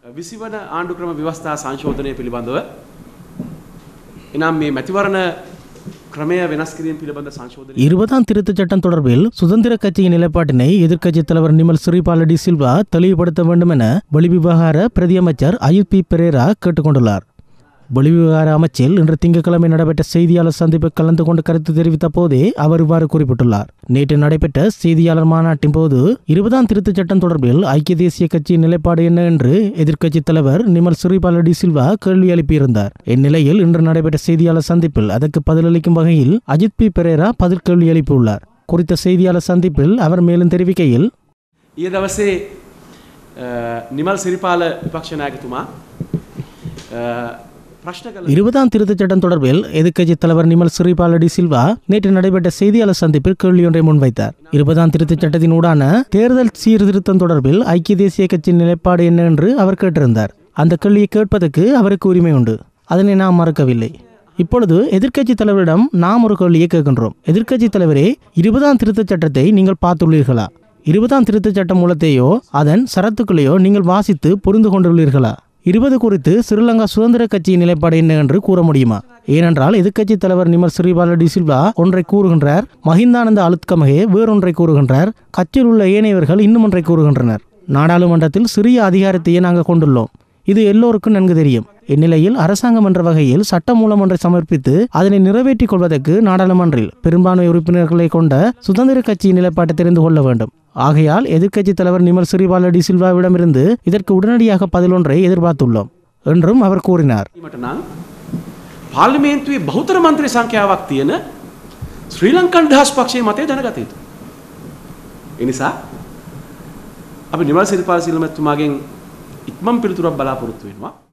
විසිවන ආණ්ඩුක්‍රම ව්‍යවස්ථා සංශෝධනය පිළිබඳව එනම් මේ මැතිවරණ ක්‍රමය වෙනස් කිරීම පිළිබඳ සංශෝධනය இருபதாம் திருத்தச் சட்டம் தொடர்பில் சுதந்திர கட்சியின் நிலைப்பாட்டினை எதிர்க்கட்சித் தலைவர் நிமல் சிறிபால டி சில்வா தெளிவுபடுத்த வேண்டும் என வெளிவிவகார பிரதியமைச்சர் அயுத் பி பெரேரா கேட்டுக்கொண்டுள்ளார் வெளிவிவகார அமைச்சில் இன்று திங்கட்கிழமை நடைபெற்ற செய்தியாளர் சந்திப்பில் கலந்து கொண்டு கருத்து தெரிவித்த போதே அவர் இவ்வாறு குறிப்பிட்டுள்ளார் நேற்று நடைபெற்ற செய்தியாளர் மாநாட்டின் போது இருபதாம் திருத்தச் சட்டம் தொடர்பில் ஐக்கிய தேசிய கட்சியின் நிலைப்பாடு என்ன என்று எதிர்க்கட்சித் தலைவர் நிமல் சிறிபால டி சில்வா கேள்வி எழுப்பியிருந்தார் இந்நிலையில் இன்று நடைபெற்ற செய்தியாளர் சந்திப்பில் அதற்கு பதிலளிக்கும் வகையில் அஜித் பி பெரேரா பதில் கேள்வி எழுப்பியுள்ளார் குறித்த செய்தியாளர் சந்திப்பில் அவர் மேலும் தெரிவிக்கையில் ඊය දවසේ අ, නිමල් සිරිපාල විපක්ෂ නායකතුමා අ, ප්‍රශ්න කළ இருபதாம் திருத்தச் சட்டம் தொடர்பில் எதிர்க்கட்சித் தலைவர் நிமல் சிறிபால டி சில்வா நேற்று நடைபெற்ற செய்தியாளர் சந்திப்பில் கேள்வியொன்றை முன்வைத்தார் இருபதாம் திருத்தச் சட்டத்தின் ஊடான தேர்தல் சீர்திருத்தம் தொடர்பில் ஐக்கிய தேசிய கட்சியின் நிலைப்பாடு என்ன என்று அவர் கேட்டிருந்தார் அந்த கேள்வியை கேட்பதற்கு அவருக்கு உரிமை உண்டு அதனை நாம் மறக்கவில்லை இப்பொழுது எதிர்க்கட்சித் தலைவரிடம் நாம் ஒரு கேள்வியை கேட்கின்றோம் எதிர்க்கட்சித் தலைவரே இருபதாம் திருத்தச் சட்டத்தை நீங்கள் பார்த்துள்ளீர்களா இருபதாம் திருத்தச் சட்ட மூலத்தையோ அதன் சரத்துக்களையோ நீங்கள் வாசித்து புரிந்து கொண்டுள்ளீர்களா இருபது குறித்து ஸ்ரீலங்கா சுதந்திர கட்சியின் நிலைப்பாடு என்ன என்று கூற முடியுமா ஏனென்றால் எதிர்க்கட்சித் தலைவர் நிமல் ஸ்ரீபால டி சில்வா ஒன்றை கூறுகின்றார் மஹிந்தானந்த அலுத்கமகே வேறொன்றை கூறுகின்றார் கட்சியில் உள்ள ஏனையவர்கள் இன்னும் ஒன்றை கூறுகின்றனர் நாடாளுமன்றத்தில் சிறிய அதிகாரத்தையே நாங்கள் கொண்டுள்ளோம் இது எல்லோருக்கும் நன்கு தெரியும் இந்நிலையில் அரசாங்கம் என்ற வகையில் சட்ட மூலம் ஒன்றை சமர்ப்பித்து அதனை நிறைவேற்றிக் கொள்வதற்கு நாடாளுமன்றில் பெரும்பான்மை உறுப்பினர்களை கொண்ட சுதந்திர கட்சியின் நிலைப்பாட்டை தெரிந்து கொள்ள வேண்டும் ஆகையால் எதிர்க்கட்சித் தலைவர் நிமல் சிறிபால டி சில்வாவிடமிருந்து இதற்கு உடனடியாக பதிலொன்றை எதிர்பார்த்துள்ளோம் என்றும் அவர் கூறினார் ීමට නම් පාර්ලිමේන්තුවේ බෞතර මන්ත්‍රී සංඛ්‍යාවක් තියෙන ශ්‍රී ලංකන් දහස් පක්ෂයේ මතය දැනගත යුතු. එනිසා අපි නිමල් සිරිපාල සිල්මතුමාගෙන් ඉක්මම් පිළිතුරක් බලාපොරොත්තු වෙනවා.